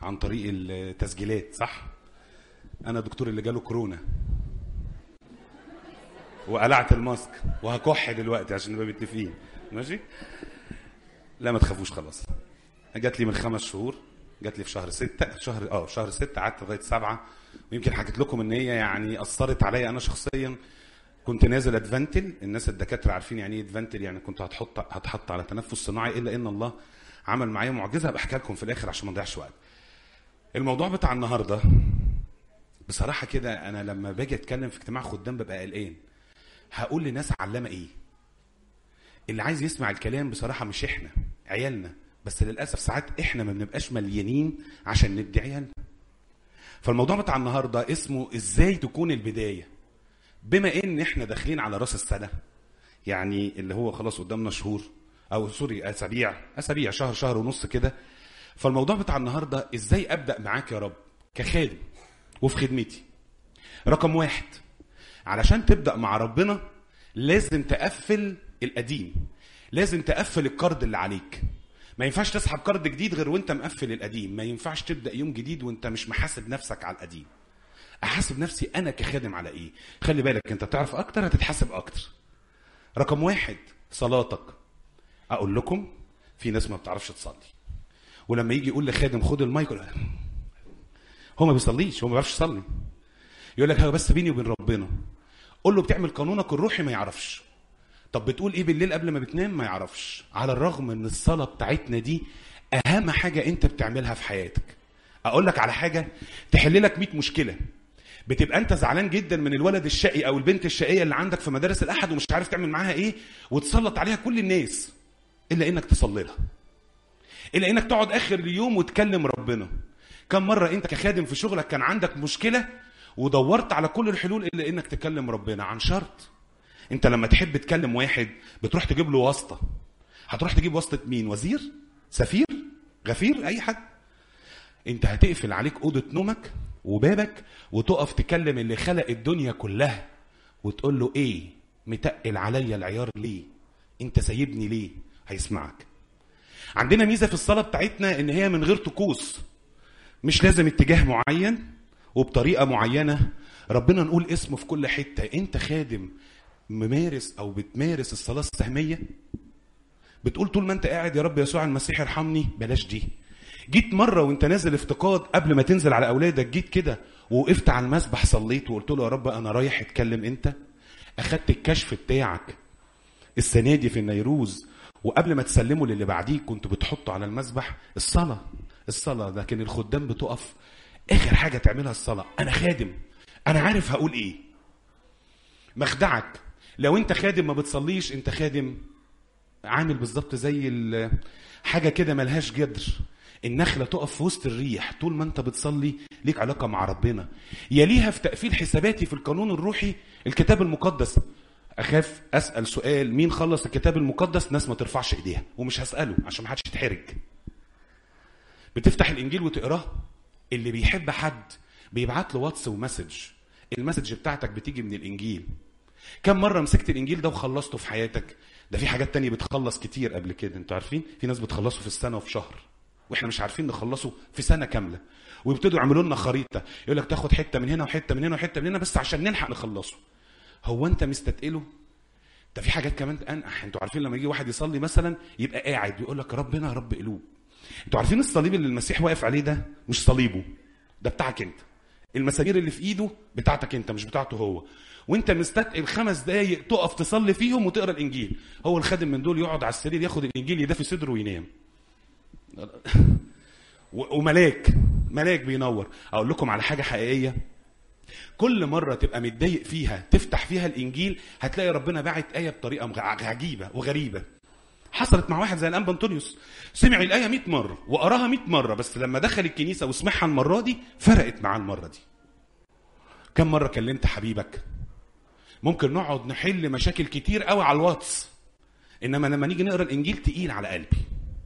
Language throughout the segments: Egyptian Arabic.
عن طريق التسجيلات صح انا دكتور اللي جاله كورونا وقلعت الماسك وهكح دلوقتي عشان نبقى متفقين ماشي لا ما تخافوش خلاص جات لي من خمس شهور جات لي في شهر ستة في شهر اه في شهر ستة قعدت لغايه سبعة ويمكن حكيت لكم ان هي يعني اثرت عليا انا شخصيا كنت نازل ادفنتل الناس الدكاتره عارفين يعني ايه ادفنتل يعني كنت هتحط هتحط على تنفس صناعي الا ان الله عمل معايا معجزه بحكي لكم في الاخر عشان ما نضيعش وقت الموضوع بتاع النهارده بصراحه كده انا لما باجي اتكلم في اجتماع خدام ببقى قلقان هقول لناس علامه ايه اللي عايز يسمع الكلام بصراحه مش احنا عيالنا بس للاسف ساعات احنا ما بنبقاش مليانين عشان ندي عيالنا فالموضوع بتاع النهارده اسمه ازاي تكون البدايه بما ان احنا داخلين على راس السنه يعني اللي هو خلاص قدامنا شهور او سوري اسابيع اسابيع شهر شهر ونص كده فالموضوع بتاع النهارده ازاي ابدا معاك يا رب كخادم وفي خدمتي رقم واحد علشان تبدا مع ربنا لازم تقفل القديم لازم تقفل الكارد اللي عليك ما ينفعش تسحب كارد جديد غير وانت مقفل القديم ما ينفعش تبدا يوم جديد وانت مش محاسب نفسك على القديم احاسب نفسي انا كخادم على ايه خلي بالك انت بتعرف اكتر هتتحاسب اكتر رقم واحد صلاتك اقول لكم في ناس ما بتعرفش تصلي ولما يجي يقول لخادم خد المايك يقول هو ما بيصليش هو ما بيعرفش يصلي يقول لك هو بس بيني وبين ربنا قول له بتعمل قانونك الروحي ما يعرفش طب بتقول ايه بالليل قبل ما بتنام ما يعرفش على الرغم ان الصلاه بتاعتنا دي اهم حاجه انت بتعملها في حياتك اقول لك على حاجه تحل لك 100 مشكله بتبقى انت زعلان جدا من الولد الشقي او البنت الشقيه اللي عندك في مدارس الاحد ومش عارف تعمل معاها ايه وتسلط عليها كل الناس الا انك تصلي لها الا انك تقعد اخر اليوم وتكلم ربنا كم مره انت كخادم في شغلك كان عندك مشكله ودورت على كل الحلول الا انك تكلم ربنا عن شرط انت لما تحب تكلم واحد بتروح تجيب له واسطه هتروح تجيب واسطه مين وزير سفير غفير اي حد انت هتقفل عليك اوضه نومك وبابك وتقف تكلم اللي خلق الدنيا كلها وتقول له ايه متقل عليا العيار ليه انت سايبني ليه هيسمعك عندنا ميزه في الصلاه بتاعتنا ان هي من غير طقوس مش لازم اتجاه معين وبطريقه معينه ربنا نقول اسمه في كل حته انت خادم ممارس او بتمارس الصلاه السهميه بتقول طول ما انت قاعد يا رب يسوع المسيح ارحمني بلاش دي جيت مره وانت نازل افتقاد قبل ما تنزل على اولادك جيت كده ووقفت على المسبح صليت وقلت له يا رب انا رايح اتكلم انت اخدت الكشف بتاعك السنه دي في النيروز وقبل ما تسلمه للي بعديك كنت بتحطه على المسبح الصلاه الصلاه لكن الخدام بتقف اخر حاجه تعملها الصلاه انا خادم انا عارف هقول ايه مخدعك لو انت خادم ما بتصليش انت خادم عامل بالظبط زي حاجه كده ملهاش جدر النخله تقف في وسط الريح طول ما انت بتصلي ليك علاقه مع ربنا يليها في تقفيل حساباتي في القانون الروحي الكتاب المقدس اخاف اسال سؤال مين خلص الكتاب المقدس ناس ما ترفعش ايديها ومش هساله عشان ما حدش يتحرج بتفتح الانجيل وتقراه اللي بيحب حد بيبعت له واتس ومسج المسج بتاعتك بتيجي من الانجيل كم مره مسكت الانجيل ده وخلصته في حياتك ده في حاجات تانية بتخلص كتير قبل كده انتوا عارفين في ناس بتخلصه في السنه وفي شهر واحنا مش عارفين نخلصه في سنه كامله ويبتدوا يعملوا لنا خريطه يقول لك تاخد حته من هنا وحته من هنا وحته من هنا بس عشان نلحق نخلصه هو انت مستتقله ده في حاجات كمان انقح انتوا عارفين لما يجي واحد يصلي مثلا يبقى قاعد يقول لك ربنا يا رب قلوب انتوا عارفين الصليب اللي المسيح واقف عليه ده مش صليبه ده بتاعك انت المسامير اللي في ايده بتاعتك انت مش بتاعته هو وانت مستثقل خمس دقايق تقف تصلي فيهم وتقرا الانجيل هو الخادم من دول يقعد على السرير ياخد الانجيل يدفي صدره وينام وملاك ملاك بينور اقول لكم على حاجه حقيقيه كل مره تبقى متضايق فيها تفتح فيها الانجيل هتلاقي ربنا باعت ايه بطريقه عجيبه وغريبه حصلت مع واحد زي الانبا انطونيوس سمع الايه 100 مره وقراها 100 مره بس لما دخل الكنيسه وسمعها المره دي فرقت معاه المره دي كم مره كلمت حبيبك ممكن نقعد نحل مشاكل كتير قوي على الواتس انما لما نيجي نقرا الانجيل تقيل على قلبي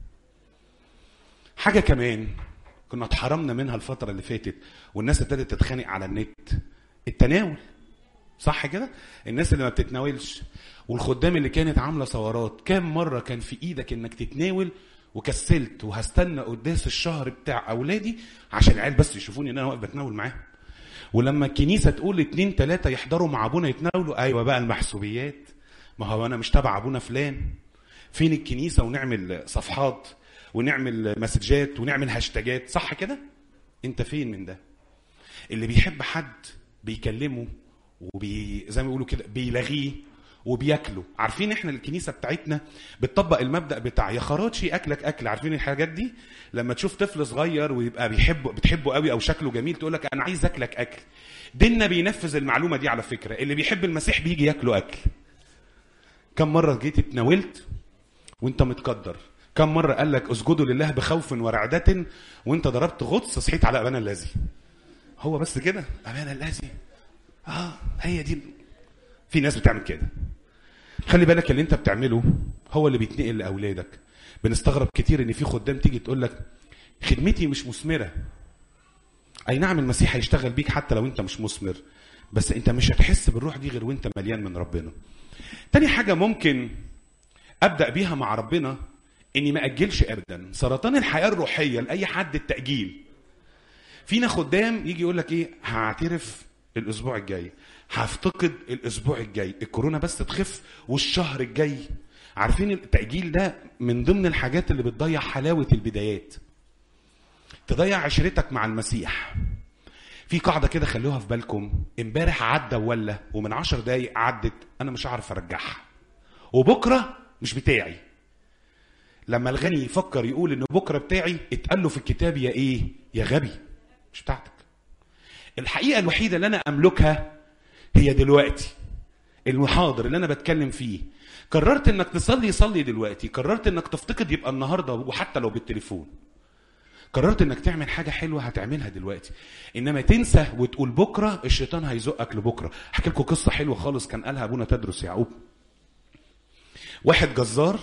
حاجه كمان كنا اتحرمنا منها الفتره اللي فاتت والناس ابتدت تتخانق على النت التناول صح كده الناس اللي ما بتتناولش والخدام اللي كانت عامله ثورات كام مره كان في ايدك انك تتناول وكسلت وهستنى قداس الشهر بتاع اولادي عشان العيال بس يشوفوني ان انا واقف بتناول معاهم ولما الكنيسه تقول اتنين تلاته يحضروا مع ابونا يتناولوا ايوه بقى المحسوبيات ما هو انا مش تبع ابونا فلان فين الكنيسه ونعمل صفحات ونعمل مسجات ونعمل هاشتاجات صح كده انت فين من ده اللي بيحب حد بيكلمه وبي زي ما بيقولوا كده بيلغيه وبياكله عارفين احنا الكنيسه بتاعتنا بتطبق المبدا بتاع يا خراطشي اكلك اكل عارفين الحاجات دي لما تشوف طفل صغير ويبقى بيحبه بتحبه قوي او شكله جميل تقول لك انا عايز اكلك اكل ديننا بينفذ المعلومه دي على فكره اللي بيحب المسيح بيجي ياكله اكل كم مره جيت اتناولت وانت متقدر كم مره قال لك اسجدوا لله بخوف ورعده وانت ضربت غطس صحيت على ابانا الذي هو بس كده ابانا الذي اه هي دي في ناس بتعمل كده خلي بالك اللي انت بتعمله هو اللي بيتنقل لاولادك بنستغرب كتير ان في خدام تيجي تقول لك خدمتي مش مثمره اي نعم المسيح هيشتغل بيك حتى لو انت مش مثمر بس انت مش هتحس بالروح دي غير وانت مليان من ربنا تاني حاجه ممكن ابدا بيها مع ربنا اني ما اجلش ابدا سرطان الحياه الروحيه لاي حد التاجيل فينا خدام يجي يقول لك ايه هعترف الاسبوع الجاي هفتقد الاسبوع الجاي الكورونا بس تخف والشهر الجاي عارفين التاجيل ده من ضمن الحاجات اللي بتضيع حلاوه البدايات تضيع عشرتك مع المسيح في قاعدة كده خلوها في بالكم امبارح عدى ولا ومن عشر دقايق عدت انا مش هعرف ارجعها وبكرة مش بتاعي لما الغني يفكر يقول ان بكرة بتاعي اتقال له في الكتاب يا ايه يا غبي مش بتاعتك الحقيقة الوحيدة اللي انا املكها هي دلوقتي المحاضر اللي انا بتكلم فيه قررت انك تصلي صلي دلوقتي قررت انك تفتقد يبقى النهارده وحتى لو بالتليفون قررت انك تعمل حاجه حلوه هتعملها دلوقتي انما تنسى وتقول بكره الشيطان هيزقك لبكره احكي لكم قصه حلوه خالص كان قالها ابونا تدرس يعقوب واحد جزار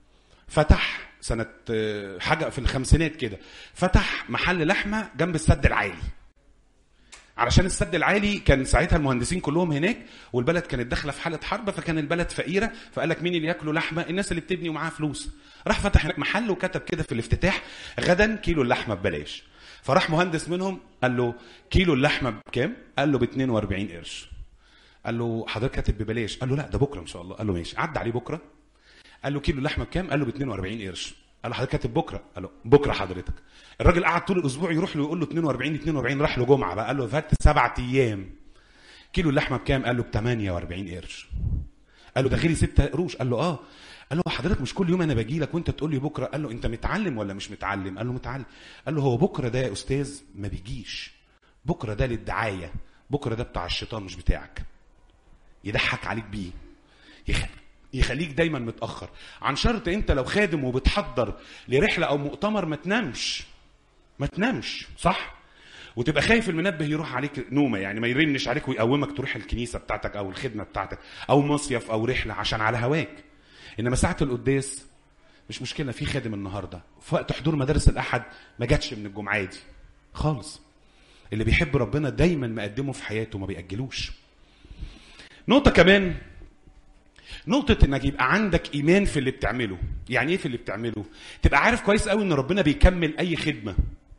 فتح سنة آه، حاجة في الخمسينات كده فتح محل لحمة جنب السد العالي علشان السد العالي كان ساعتها المهندسين كلهم هناك والبلد كانت داخله في حاله حرب فكان البلد فقيره فقال لك مين اللي ياكلوا لحمه الناس اللي بتبني ومعاها فلوس راح فتح هناك محل وكتب كده في الافتتاح غدا كيلو اللحمه ببلاش فراح مهندس منهم قال له كيلو اللحمه بكام قال له ب 42 قرش قال له حضرتك كاتب ببلاش قال له لا ده بكره ان شاء الله قال له ماشي عدى عليه بكره قال له كيلو اللحمه بكام قال له ب 42 قرش قال له حضرتك كاتب بكره قال له بكره حضرتك الراجل قعد طول الاسبوع يروح له يقول له 42 42 راح له جمعه بقى قال له فات سبعة ايام كيلو اللحمه بكام قال له ب 48 قرش قال له ده غيري 6 قروش قال له اه قال له حضرتك مش كل يوم انا باجي لك وانت تقول لي بكره قال له انت متعلم ولا مش متعلم قال له متعلم قال له هو بكره ده يا استاذ ما بيجيش بكره ده للدعايه بكره ده بتاع الشيطان مش بتاعك يضحك عليك بيه يخ... يخليك دايما متاخر عن شرط انت لو خادم وبتحضر لرحله او مؤتمر ما تنامش ما تنامش صح وتبقى خايف المنبه يروح عليك نومه يعني ما يرنش عليك ويقومك تروح الكنيسه بتاعتك او الخدمه بتاعتك او مصيف او رحله عشان على هواك انما ساعه القداس مش مشكله في خادم النهارده في وقت حضور مدارس الاحد ما جاتش من الجمعه دي خالص اللي بيحب ربنا دايما مقدمه في حياته ما بيأجلوش نقطه كمان نقطة انك يبقى عندك ايمان في اللي بتعمله، يعني ايه في اللي بتعمله؟ تبقى عارف كويس قوي ان ربنا بيكمل اي خدمة.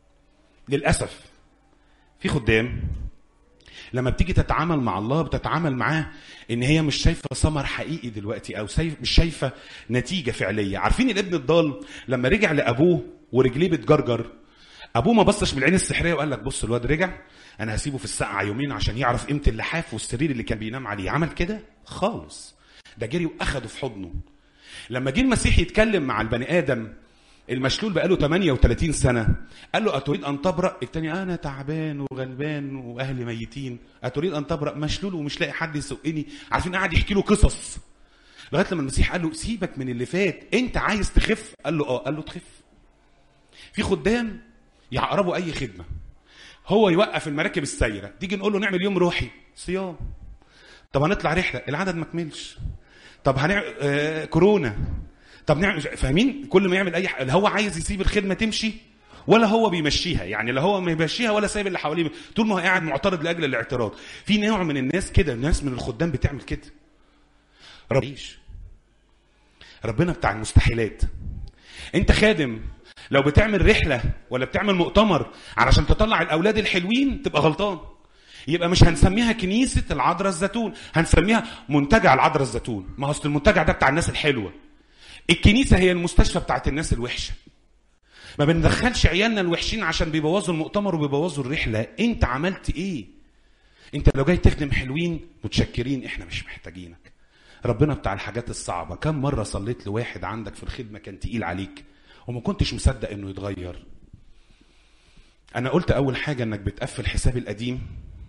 للاسف في خدام لما بتيجي تتعامل مع الله بتتعامل معاه ان هي مش شايفه ثمر حقيقي دلوقتي او شايف مش شايفه نتيجه فعليه عارفين الابن الضال لما رجع لابوه ورجليه بتجرجر ابوه ما بصش بالعين السحريه وقال لك بص الواد رجع انا هسيبه في السقعه يومين عشان يعرف قيمه اللحاف والسرير اللي كان بينام عليه عمل كده خالص ده جري واخده في حضنه لما جه المسيح يتكلم مع البني ادم المشلول بقاله 38 سنه قال له اتريد ان تبرأ التاني انا تعبان وغلبان واهلي ميتين اتريد ان تبرأ مشلول ومش لاقي حد يسوقني عارفين قاعد يحكي له قصص لغايه لما المسيح قال له سيبك من اللي فات انت عايز تخف قال له اه قال له تخف في خدام يعقربوا اي خدمه هو يوقف المراكب السايره تيجي نقول له نعمل يوم روحي صيام طب هنطلع رحله العدد ما كملش طب هنعمل آه كورونا طب نعمل فاهمين كل ما يعمل اي حاجه هو عايز يسيب الخدمه تمشي ولا هو بيمشيها يعني لا هو بيمشيها ولا سايب اللي حواليه طول ما هو قاعد معترض لاجل الاعتراض في نوع من الناس كده ناس من الخدام بتعمل كده ربيش ربنا بتاع المستحيلات انت خادم لو بتعمل رحله ولا بتعمل مؤتمر علشان تطلع الاولاد الحلوين تبقى غلطان يبقى مش هنسميها كنيسه العذراء الزيتون هنسميها منتجع العذراء الزيتون ما هو اصل المنتجع ده بتاع الناس الحلوه الكنيسه هي المستشفى بتاعت الناس الوحشه ما بندخلش عيالنا الوحشين عشان بيبوظوا المؤتمر وبيبوظوا الرحله انت عملت ايه انت لو جاي تخدم حلوين متشكرين احنا مش محتاجينك ربنا بتاع الحاجات الصعبه كم مره صليت لواحد عندك في الخدمه كان تقيل عليك وما كنتش مصدق انه يتغير انا قلت اول حاجه انك بتقفل حساب القديم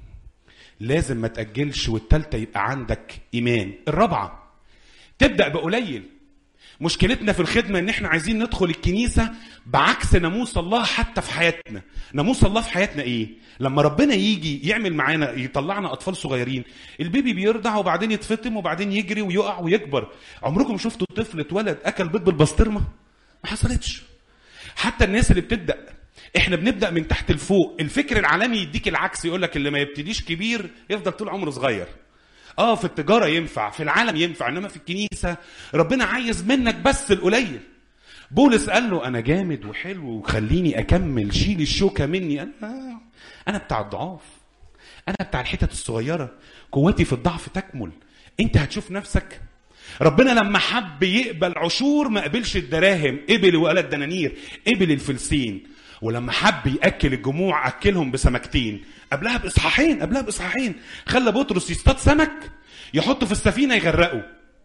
لازم ما تاجلش والتالتة يبقى عندك ايمان الرابعه تبدا بقليل مشكلتنا في الخدمة ان احنا عايزين ندخل الكنيسة بعكس ناموس الله حتى في حياتنا ناموس الله في حياتنا ايه لما ربنا يجي يعمل معانا يطلعنا اطفال صغيرين البيبي بيرضع وبعدين يتفطم وبعدين يجري ويقع ويكبر عمركم شفتوا طفل اتولد اكل بيض بالبسطرمة ما حصلتش حتى الناس اللي بتبدا احنا بنبدا من تحت لفوق الفكر العالمي يديك العكس يقول لك اللي ما يبتديش كبير يفضل طول عمره صغير اه في التجاره ينفع في العالم ينفع انما في الكنيسه ربنا عايز منك بس القليل بولس قال له انا جامد وحلو وخليني اكمل شيل الشوكه مني انا انا بتاع الضعاف انا بتاع الحتت الصغيره قوتي في الضعف تكمل انت هتشوف نفسك ربنا لما حب يقبل عشور ما قبلش الدراهم قبل وقال الدنانير قبل الفلسين ولما حب ياكل الجموع اكلهم بسمكتين قبلها باصحاحين قبلها باصحاحين خلى بطرس يصطاد سمك يحطه في السفينه يغرقه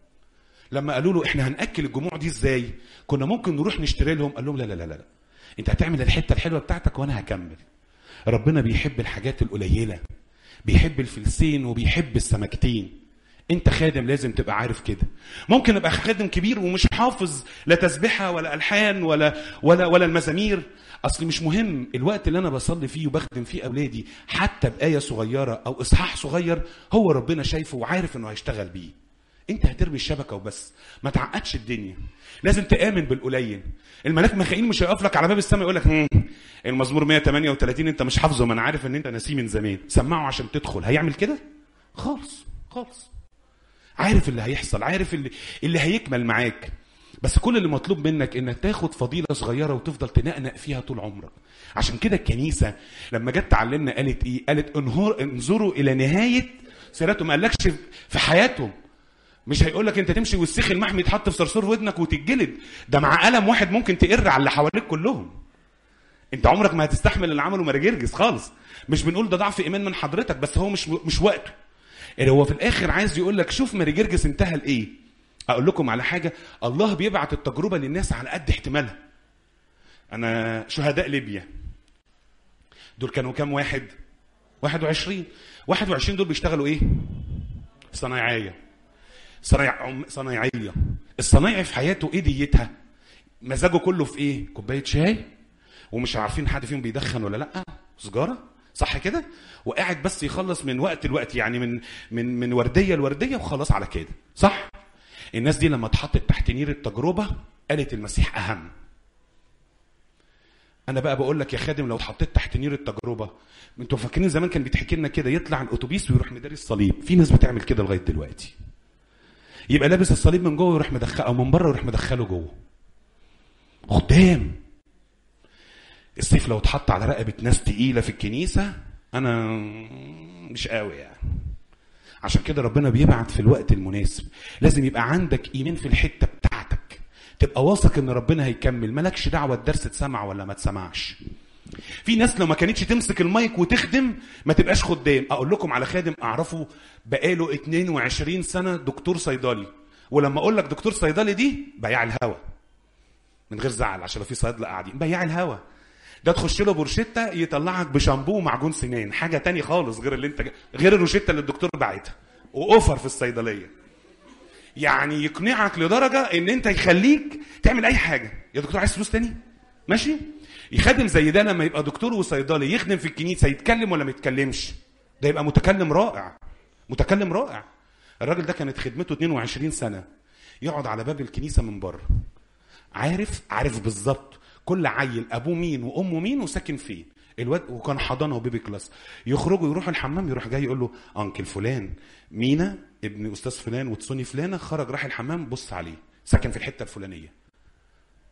لما قالوا له احنا هناكل الجموع دي ازاي كنا ممكن نروح نشتري لهم قال لهم لا لا لا لا انت هتعمل الحته الحلوه بتاعتك وانا هكمل ربنا بيحب الحاجات القليله بيحب الفلسين وبيحب السمكتين انت خادم لازم تبقى عارف كده ممكن ابقى خادم كبير ومش حافظ لا تسبحه ولا الحان ولا ولا ولا المزامير اصل مش مهم الوقت اللي انا بصلي فيه وبخدم فيه اولادي حتى بايه صغيره او اصحاح صغير هو ربنا شايفه وعارف انه هيشتغل بيه انت هترمي الشبكه وبس ما تعقدش الدنيا لازم تامن بالقليل الملاك ميخائيل مش هيقف لك على باب السماء يقول لك المزمور 138 انت مش حافظه ما انا عارف ان انت ناسيه من زمان سمعه عشان تدخل هيعمل كده خالص خالص عارف اللي هيحصل عارف اللي, اللي هيكمل معاك بس كل اللي مطلوب منك انك تاخد فضيله صغيره وتفضل تنقنق فيها طول عمرك عشان كده الكنيسه لما جت تعلمنا قالت ايه قالت انهر انظروا الى نهايه سيرتهم ما قالكش في حياتهم مش هيقول لك انت تمشي والسيخ المحمي يتحط في صرصور ودنك وتتجلد ده مع قلم واحد ممكن تقر على اللي حواليك كلهم انت عمرك ما هتستحمل اللي عمله مراجرجس خالص مش بنقول ده ضعف ايمان من حضرتك بس هو مش مش وقته اللي هو في الاخر عايز يقول لك شوف ماريجرجس انتهى لايه اقول لكم على حاجه الله بيبعت التجربه للناس على قد احتمالها انا شهداء ليبيا دول كانوا كام واحد 21 21 دول بيشتغلوا ايه صنايعيه صنايع صنايعيه الصنايعي في حياته ايه ديتها مزاجه كله في ايه كوبايه شاي ومش عارفين حد فيهم بيدخن ولا لا سجاره صح كده وقاعد بس يخلص من وقت لوقت يعني من من من ورديه لورديه وخلاص على كده صح الناس دي لما اتحطت تحت نير التجربه قالت المسيح اهم انا بقى بقول لك يا خادم لو اتحطيت تحت نير التجربه انتوا فاكرين زمان كان بيتحكي لنا كده يطلع الاتوبيس ويروح مداري الصليب في ناس بتعمل كده لغايه دلوقتي يبقى لابس الصليب من جوه ويروح مدخله او من بره ويروح مدخله جوه خدام السيف لو اتحط على رقبه ناس تقيله في الكنيسه انا مش قوي يعني عشان كده ربنا بيبعت في الوقت المناسب لازم يبقى عندك ايمان في الحته بتاعتك تبقى واثق ان ربنا هيكمل مالكش دعوه الدرس اتسمع ولا ما اتسمعش في ناس لو ما كانتش تمسك المايك وتخدم ما تبقاش خدام اقول لكم على خادم اعرفه بقاله 22 سنه دكتور صيدلي ولما اقول لك دكتور صيدلي دي بياع الهوا من غير زعل عشان لو في صيادله قاعدين بياع الهوا ده تخش له بروشته يطلعك بشامبو ومعجون سنان حاجه تاني خالص غير اللي انت غير الروشته اللي الدكتور باعتها واوفر في الصيدليه يعني يقنعك لدرجه ان انت يخليك تعمل اي حاجه يا دكتور عايز فلوس تاني ماشي يخدم زي ده لما يبقى دكتور وصيدلي يخدم في الكنيسه يتكلم ولا ما يتكلمش ده يبقى متكلم رائع متكلم رائع الراجل ده كانت خدمته 22 سنه يقعد على باب الكنيسه من بره عارف عارف بالظبط كل عيل ابوه مين وامه مين وساكن فين الواد وكان حضانه وبيبي كلاس يخرجوا يروحوا الحمام يروح جاي يقول له انكل فلان مينا ابن استاذ فلان وتصوني فلانه خرج راح الحمام بص عليه ساكن في الحته الفلانيه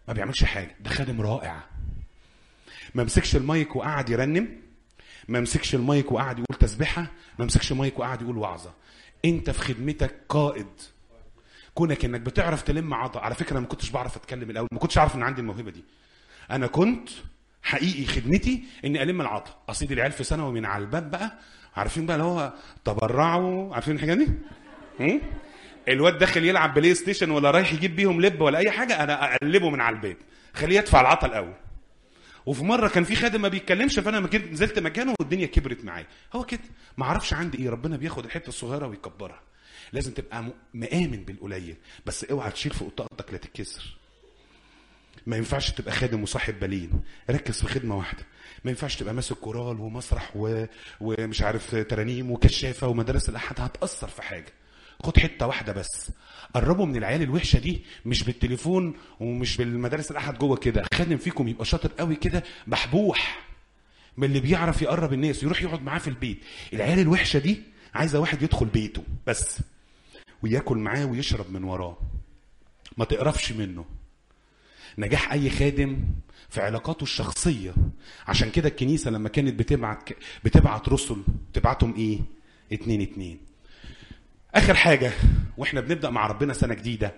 ما بيعملش حاجه ده خادم رائع ما مسكش المايك وقعد يرنم ما مسكش المايك وقعد يقول تسبيحه ما مسكش المايك وقعد يقول وعظه انت في خدمتك قائد كونك انك بتعرف تلم عضا على فكره انا ما كنتش بعرف اتكلم الاول ما كنتش عارف ان عندي الموهبه دي انا كنت حقيقي خدمتي اني الم العطا اصيد العيال في ثانوي من على الباب بقى عارفين بقى اللي هو تبرعوا عارفين الحاجه دي هم؟ الواد داخل يلعب بلاي ستيشن ولا رايح يجيب بيهم لب ولا اي حاجه انا اقلبه من على الباب خليه يدفع العطا الاول وفي مره كان في خادم ما بيتكلمش فانا ما كنت نزلت مكانه والدنيا كبرت معايا هو كده ما اعرفش عندي ايه ربنا بياخد الحته الصغيره ويكبرها لازم تبقى م- مآمن بالقليل بس اوعى تشيل فوق طاقتك لا تتكسر ما ينفعش تبقى خادم وصاحب بالين ركز في خدمه واحده ما ينفعش تبقى ماسك كورال ومسرح و... ومش عارف ترانيم وكشافه ومدارس الاحد هتاثر في حاجه خد حته واحده بس قربوا من العيال الوحشه دي مش بالتليفون ومش بالمدارس الاحد جوه كده خادم فيكم يبقى شاطر قوي كده بحبوح من اللي بيعرف يقرب الناس يروح يقعد معاه في البيت العيال الوحشه دي عايزه واحد يدخل بيته بس وياكل معاه ويشرب من وراه ما تقرفش منه نجاح اي خادم في علاقاته الشخصيه عشان كده الكنيسه لما كانت بتبعت بتبعت رسل تبعتهم ايه اتنين اتنين اخر حاجه واحنا بنبدا مع ربنا سنه جديده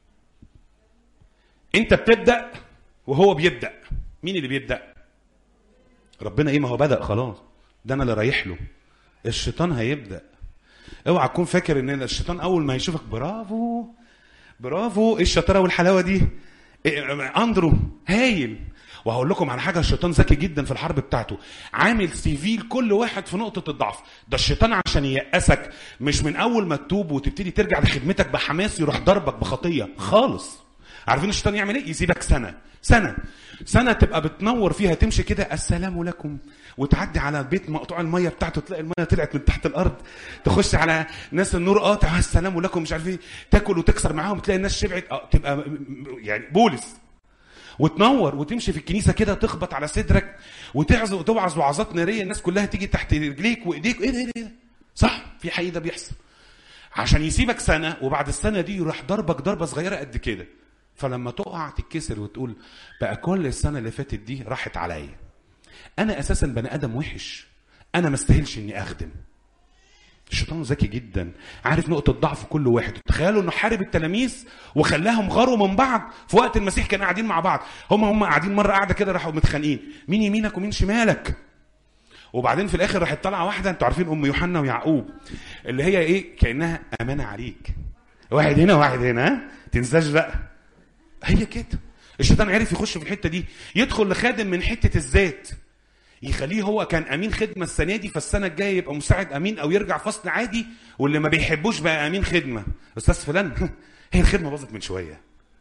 انت بتبدا وهو بيبدا مين اللي بيبدا ربنا ايه ما هو بدا خلاص ده انا اللي رايح له الشيطان هيبدا اوعى تكون فاكر ان الشيطان اول ما يشوفك برافو برافو ايه الشطاره والحلاوه دي إيه اندرو هايل وهقول لكم على حاجه الشيطان ذكي جدا في الحرب بتاعته عامل سي في لكل واحد في نقطه الضعف ده الشيطان عشان ييأسك مش من اول ما تتوب وتبتدي ترجع لخدمتك بحماس يروح ضربك بخطيه خالص عارفين الشيطان يعمل ايه يسيبك سنه سنه سنه تبقى بتنور فيها تمشي كده السلام لكم وتعدي على بيت مقطوع الميه بتاعته تلاقي الميه طلعت من تحت الارض تخش على ناس النور قاطع السلام لكم مش عارف ايه تاكل وتكسر معاهم تلاقي الناس شبعت اه تبقى م- م- يعني بولس وتنور وتمشي في الكنيسه كده تخبط على صدرك وتعظ وتوعظ وعظات ناريه الناس كلها تيجي تحت رجليك وايديك ايه ده ايه ده إيه ده؟ صح في حقيقي ده بيحصل عشان يسيبك سنه وبعد السنه دي يروح ضربك ضربه صغيره قد كده فلما تقع تتكسر وتقول بقى كل السنه اللي فاتت دي راحت عليا انا اساسا بني ادم وحش انا ما استاهلش اني اخدم الشيطان ذكي جدا عارف نقطة ضعف كل واحد تخيلوا انه حارب التلاميذ وخلاهم غاروا من بعض في وقت المسيح كانوا قاعدين مع بعض هم هم قاعدين مرة قاعدة كده راحوا متخانقين مين يمينك ومين شمالك وبعدين في الاخر راحت طالعه واحده انتوا عارفين ام يوحنا ويعقوب اللي هي ايه كانها امانه عليك واحد هنا وواحد هنا ها تنساش بقى هي كده الشيطان عرف يخش في الحته دي يدخل لخادم من حته الذات يخليه هو كان امين خدمه السنه دي فالسنه الجايه يبقى مساعد امين او يرجع فصل عادي واللي ما بيحبوش بقى امين خدمه استاذ فلان هي الخدمه باظت من شويه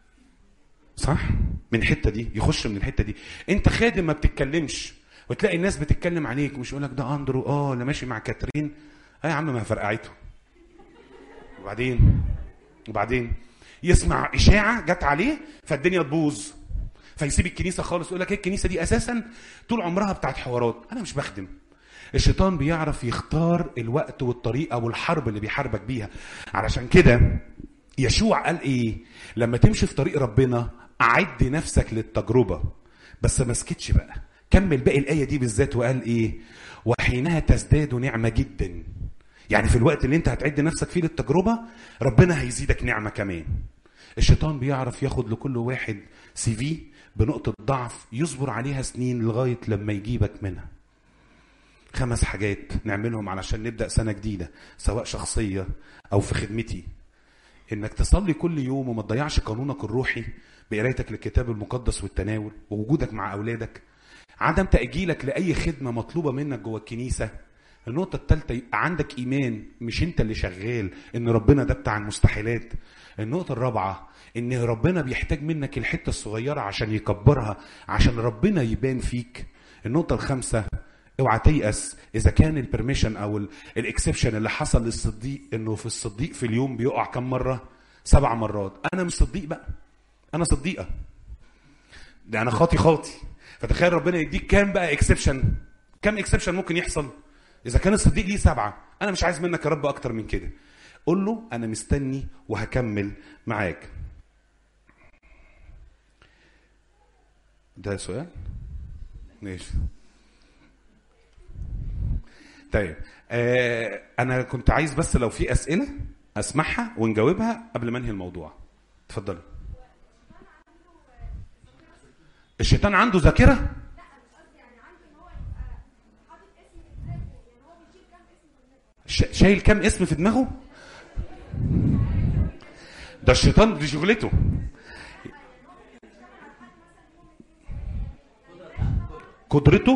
صح من الحته دي يخش من الحته دي انت خادم ما بتتكلمش وتلاقي الناس بتتكلم عليك مش يقول لك ده اندرو اه اللي ماشي مع كاترين اه يا عم ما فرقعته وبعدين وبعدين يسمع اشاعه جت عليه فالدنيا تبوظ فيسيب الكنيسه خالص يقول لك ايه الكنيسه دي اساسا طول عمرها بتاعت حوارات انا مش بخدم الشيطان بيعرف يختار الوقت والطريقه والحرب اللي بيحاربك بيها علشان كده يشوع قال ايه لما تمشي في طريق ربنا اعد نفسك للتجربه بس ما سكتش بقى كمل باقي الايه دي بالذات وقال ايه وحينها تزداد نعمه جدا يعني في الوقت اللي انت هتعد نفسك فيه للتجربه ربنا هيزيدك نعمه كمان الشيطان بيعرف ياخد لكل واحد سي في بنقطه ضعف يصبر عليها سنين لغايه لما يجيبك منها خمس حاجات نعملهم علشان نبدا سنه جديده سواء شخصيه او في خدمتي انك تصلي كل يوم وما تضيعش قانونك الروحي بقرايتك للكتاب المقدس والتناول ووجودك مع اولادك عدم تاجيلك لاي خدمه مطلوبه منك جوه الكنيسه النقطة الثالثة يبقى عندك إيمان مش أنت اللي شغال إن ربنا ده بتاع المستحيلات. النقطة الرابعة إن ربنا بيحتاج منك الحتة الصغيرة عشان يكبرها عشان ربنا يبان فيك. النقطة الخامسة اوعى تيأس إذا كان البرميشن أو الإكسبشن اللي حصل للصديق إنه في الصديق في اليوم بيقع كم مرة؟ سبع مرات. أنا مش صديق بقى. أنا صديقة. ده أنا خاطي خاطي. فتخيل ربنا يديك كام بقى اكسبشن؟ كام اكسبشن ممكن يحصل؟ اذا كان الصديق ليه سبعه انا مش عايز منك يا رب اكتر من كده قول له انا مستني وهكمل معاك ده سؤال ماشي طيب آه انا كنت عايز بس لو في اسئله اسمعها ونجاوبها قبل ما انهي الموضوع اتفضلي الشيطان عنده ذاكره ش- شايل كام اسم في دماغه ده الشيطان دي شغلته قدرته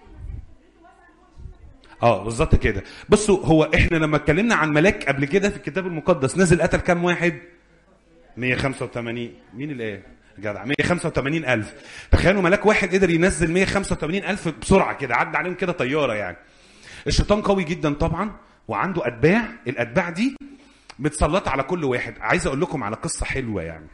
اه بالظبط كده بصوا هو احنا لما اتكلمنا عن ملاك قبل كده في الكتاب المقدس نزل قتل كام واحد 185 مين الايه جدع 185 الف تخيلوا ملاك واحد قدر ينزل 185 الف بسرعه كده عدى عليهم كده طياره يعني الشيطان قوي جدا طبعا وعنده اتباع الاتباع دي متسلطه على كل واحد عايز اقول لكم على قصه حلوه يعني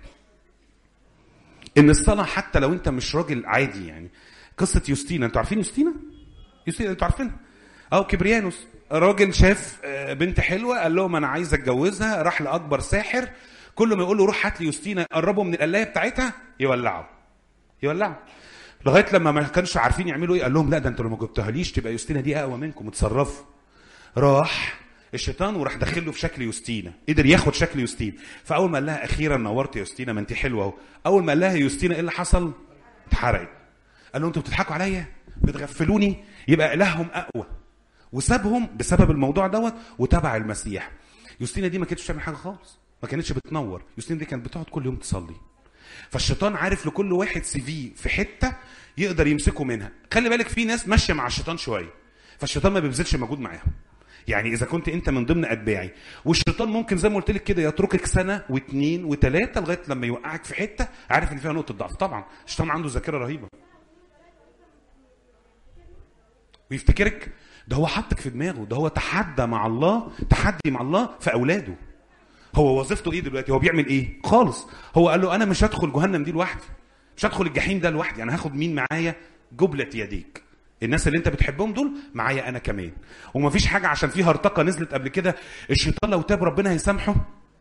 ان الصلاه حتى لو انت مش راجل عادي يعني قصه يوستينا انتوا عارفين يوستينا يوستينا انتوا عارفينها او كبريانوس راجل شاف آه، بنت حلوه قال لهم انا عايز اتجوزها راح لاكبر ساحر كل ما يقول له روح هات لي يوستينا قربوا من القلايه بتاعتها يولعوا يولعوا لغايه لما ما كانش عارفين يعملوا ايه قال لهم لا ده انتوا لو ما جبتوهاليش تبقى يوستينا دي اقوى منكم اتصرفوا راح الشيطان وراح داخل له في شكل يوستينا قدر ياخد شكل يوستينا فاول ما قال لها اخيرا نورت يا يوستينا ما انت حلوه اهو اول ما قال لها يوستينا ايه اللي حصل اتحرقت قال له انتوا بتضحكوا عليا بتغفلوني يبقى الههم اقوى وسابهم بسبب الموضوع دوت وتبع المسيح يوستينا دي ما كانتش بتعمل حاجه خالص ما كانتش بتنور يوستينا دي كانت بتقعد كل يوم تصلي فالشيطان عارف لكل واحد سي في في حته يقدر يمسكه منها خلي بالك في ناس ماشيه مع الشيطان شويه فالشيطان ما بيبذلش مجهود معاهم يعني اذا كنت انت من ضمن اتباعي والشيطان ممكن زي ما قلت لك كده يتركك سنه واثنين وثلاثه لغايه لما يوقعك في حته عارف ان فيها نقطه ضعف طبعا الشيطان عنده ذاكره رهيبه ويفتكرك ده هو حطك في دماغه ده هو تحدى مع الله تحدي مع الله في اولاده هو وظيفته ايه دلوقتي هو بيعمل ايه خالص هو قال له انا مش هدخل جهنم دي لوحدي مش هدخل الجحيم ده لوحدي انا هاخد مين معايا جبلة يديك الناس اللي انت بتحبهم دول معايا انا كمان ومفيش حاجه عشان في هرطقه نزلت قبل كده الشيطان لو تاب ربنا هيسامحه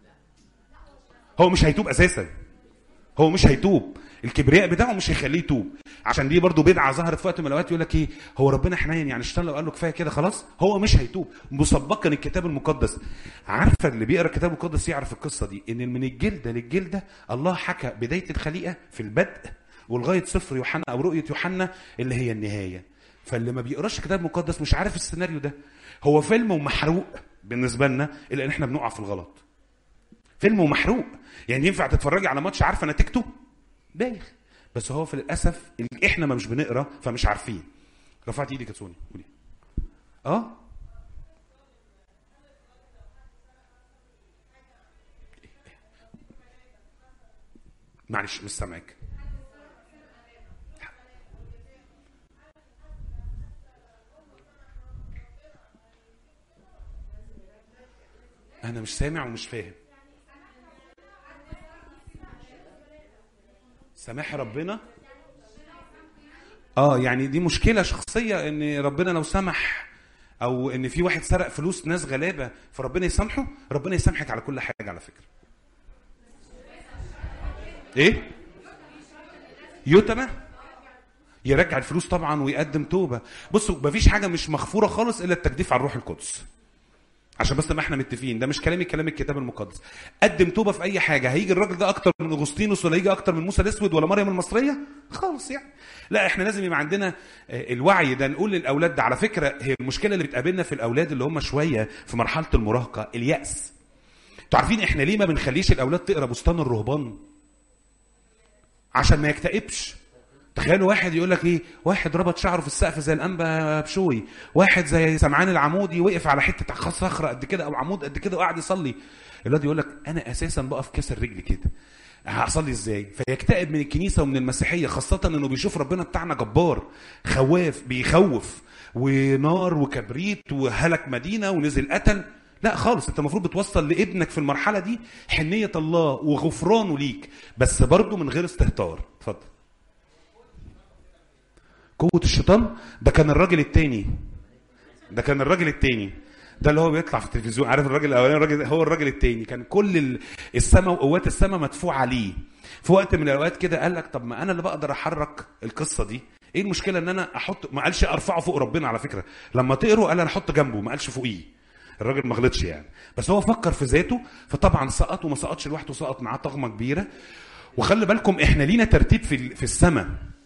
هو مش هيتوب اساسا هو مش هيتوب الكبرياء بتاعه مش هيخليه يتوب عشان دي برضو بدعه ظهرت في وقت من الاوقات يقول لك ايه هو ربنا حنين يعني الشيطان لو قال له كفايه كده خلاص هو مش هيتوب مسبقا الكتاب المقدس عارفه اللي بيقرا الكتاب المقدس يعرف القصه دي ان من الجلده للجلده الله حكى بدايه الخليقه في البدء ولغايه سفر يوحنا او رؤيه يوحنا اللي هي النهايه فاللي ما بيقراش الكتاب المقدس مش عارف السيناريو ده هو فيلم ومحروق بالنسبه لنا الا ان احنا بنقع في الغلط فيلم ومحروق يعني ينفع تتفرجي على ماتش عارفه نتيجته بايخ بس هو في للاسف ال- احنا ما مش بنقرا فمش عارفين رفعت ايدك يا سوني قولي اه معلش مش سامعك انا مش سامع ومش فاهم سماح ربنا اه يعني دي مشكله شخصيه ان ربنا لو سمح او ان في واحد سرق فلوس ناس غلابه فربنا يسامحه ربنا يسامحك على كل حاجه على فكره ايه يتمى يرجع الفلوس طبعا ويقدم توبه بصوا مفيش حاجه مش مغفوره خالص الا التجديف على الروح القدس عشان بس ما احنا متفقين ده مش كلامي كلام الكتاب المقدس قدم توبه في اي حاجه هيجي الراجل ده اكتر من اغسطينوس ولا هيجي اكتر من موسى الاسود ولا مريم المصريه خالص يعني لا احنا لازم يبقى عندنا آه، الوعي ده نقول للاولاد ده على فكره هي المشكله اللي بتقابلنا في الاولاد اللي هم شويه في مرحله المراهقه الياس انتوا عارفين احنا ليه ما بنخليش الاولاد تقرا بستان الرهبان عشان ما يكتئبش تخيلوا واحد يقول لك ايه واحد ربط شعره في السقف زي الانبا بشوي واحد زي سمعان العمودي وقف على حته صخره قد كده او عمود قد كده وقعد يصلي الواد يقول لك انا اساسا بقف كسر رجلي كده هصلي ازاي فيكتئب من الكنيسه ومن المسيحيه خاصه انه بيشوف ربنا بتاعنا جبار خواف بيخوف ونار وكبريت وهلك مدينه ونزل قتل لا خالص انت المفروض بتوصل لابنك في المرحله دي حنيه الله وغفرانه ليك بس برضه من غير استهتار اتفضل قوة الشيطان ده كان الراجل التاني ده كان الراجل التاني ده اللي هو بيطلع في التلفزيون عارف الراجل الاولاني الراجل هو الراجل التاني كان كل ال- السماء وقوات السماء مدفوعه عليه في وقت من الاوقات كده قال لك طب ما انا اللي بقدر احرك القصه دي ايه المشكله ان انا احط ما قالش ارفعه فوق ربنا على فكره لما تقروا قال انا احط جنبه ما قالش فوقيه الراجل ما غلطش يعني بس هو فكر في ذاته فطبعا سقط وما سقطش لوحده سقط معاه طغمه كبيره وخلي بالكم احنا لينا ترتيب في في السماء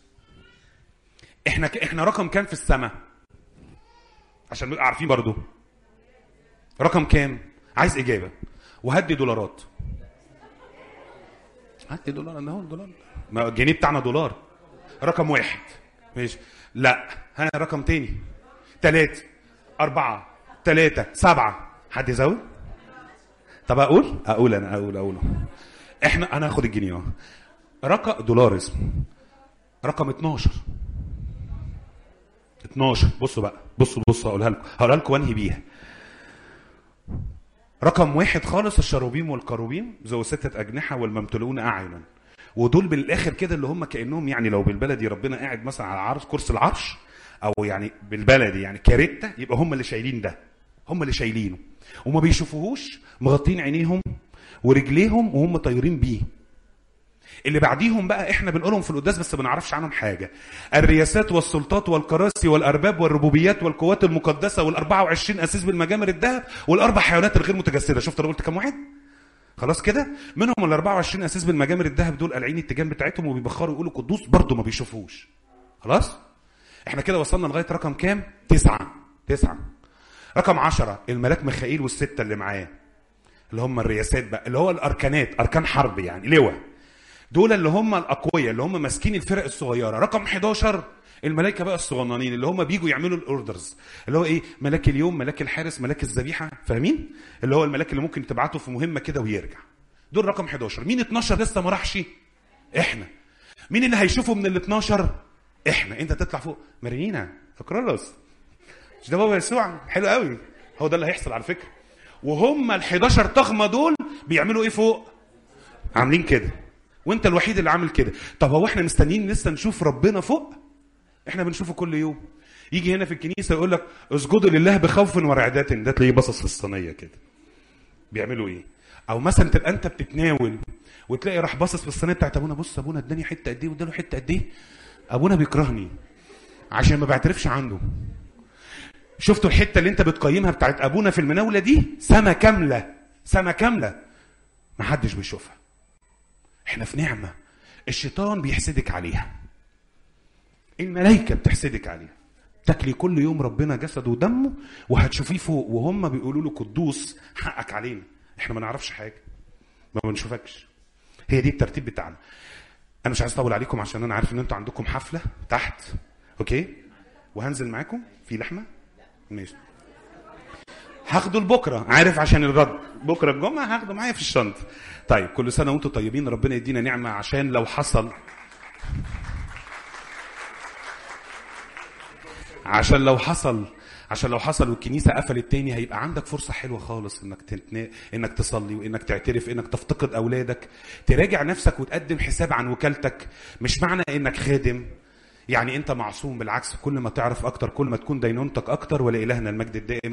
احنا احنا رقم كام في السماء عشان نبقى عارفين برضو رقم كام عايز اجابه وهدي دولارات هدي دولار انا هو الدولار ما الجنيه بتاعنا دولار رقم واحد ماشي لا ها رقم تاني تلاتة أربعة تلاتة سبعة حد يزود طب أقول أقول أنا أقول أقول إحنا أنا هاخد الجنيه أهو رقم دولار اسمه رقم 12 12 بصوا بقى بصوا بصوا هقولها لكم هقولها لكم وانهي بيها رقم واحد خالص الشروبيم والكروبيم ذو ستة أجنحة والممتلئون أعينا ودول بالاخر كده اللي هم كانهم يعني لو بالبلدي ربنا قاعد مثلا على عرش كرسي العرش او يعني بالبلدي يعني كاريتا يبقى هم اللي شايلين ده هم اللي شايلينه وما بيشوفوهوش مغطين عينيهم ورجليهم وهم طايرين بيه اللي بعديهم بقى احنا بنقولهم في القداس بس ما نعرفش عنهم حاجه الرياسات والسلطات والكراسي والارباب والربوبيات والقوات المقدسه وال24 اسيس بالمجامر الذهب والاربع حيوانات الغير متجسده شفت انا قلت كام واحد خلاص كده منهم ال 24 اساس بالمجامر الذهب دول قالعين التيجان بتاعتهم وبيبخروا يقولوا قدوس برضه ما بيشوفوش خلاص احنا كده وصلنا لغايه رقم كام تسعة تسعة رقم عشرة الملاك ميخائيل والستة اللي معاه اللي هم الرياسات بقى اللي هو الاركانات اركان حرب يعني لواء دول اللي هم الاقوياء اللي هم ماسكين الفرق الصغيره رقم 11 الملائكه بقى الصغننين اللي هم بيجوا يعملوا الاوردرز اللي هو ايه ملاك اليوم ملاك الحارس ملاك الذبيحه فاهمين اللي هو الملاك اللي ممكن تبعته في مهمه كده ويرجع دول رقم 11 مين 12 لسه ما راحش احنا مين اللي هيشوفه من ال 12 احنا انت تطلع فوق مارينا اكرولوس مش ده بابا يسوع حلو قوي هو ده اللي هيحصل على فكره وهم ال 11 طغمه دول بيعملوا ايه فوق عاملين كده وانت الوحيد اللي عامل كده طب هو احنا مستنيين لسه نشوف ربنا فوق احنا بنشوفه كل يوم يجي هنا في الكنيسه يقول لك اسجدوا لله بخوف ورعدات ده تلاقيه باصص في الصينيه كده بيعملوا ايه او مثلا تبقى انت بتتناول وتلاقي راح باصص في الصينيه بتاعت ابونا بص ابونا اداني حته قد ايه واداله حته قد ايه ابونا بيكرهني عشان ما بعترفش عنده شفتوا الحته اللي انت بتقيمها بتاعت ابونا في المناوله دي سما كامله سما كامله ما حدش بيشوفها احنا في نعمه الشيطان بيحسدك عليها الملائكه بتحسدك عليها تاكلي كل يوم ربنا جسده ودمه وهتشوفيه فوق وهم بيقولوا له قدوس حقك علينا احنا ما نعرفش حاجه ما بنشوفكش هي دي الترتيب بتاعنا انا مش عايز اطول عليكم عشان انا عارف ان انتوا عندكم حفله تحت اوكي وهنزل معاكم في لحمه ماشي هاخده لبكره عارف عشان الرد بكره الجمعه هاخده معايا في الشنطه طيب كل سنه وانتم طيبين ربنا يدينا نعمه عشان لو حصل عشان لو حصل عشان لو حصل والكنيسه قفلت تاني هيبقى عندك فرصه حلوه خالص انك تتنا... انك تصلي وانك تعترف انك تفتقد اولادك تراجع نفسك وتقدم حساب عن وكالتك مش معنى انك خادم يعني انت معصوم بالعكس كل ما تعرف اكتر كل ما تكون دينونتك اكتر ولالهنا المجد الدائم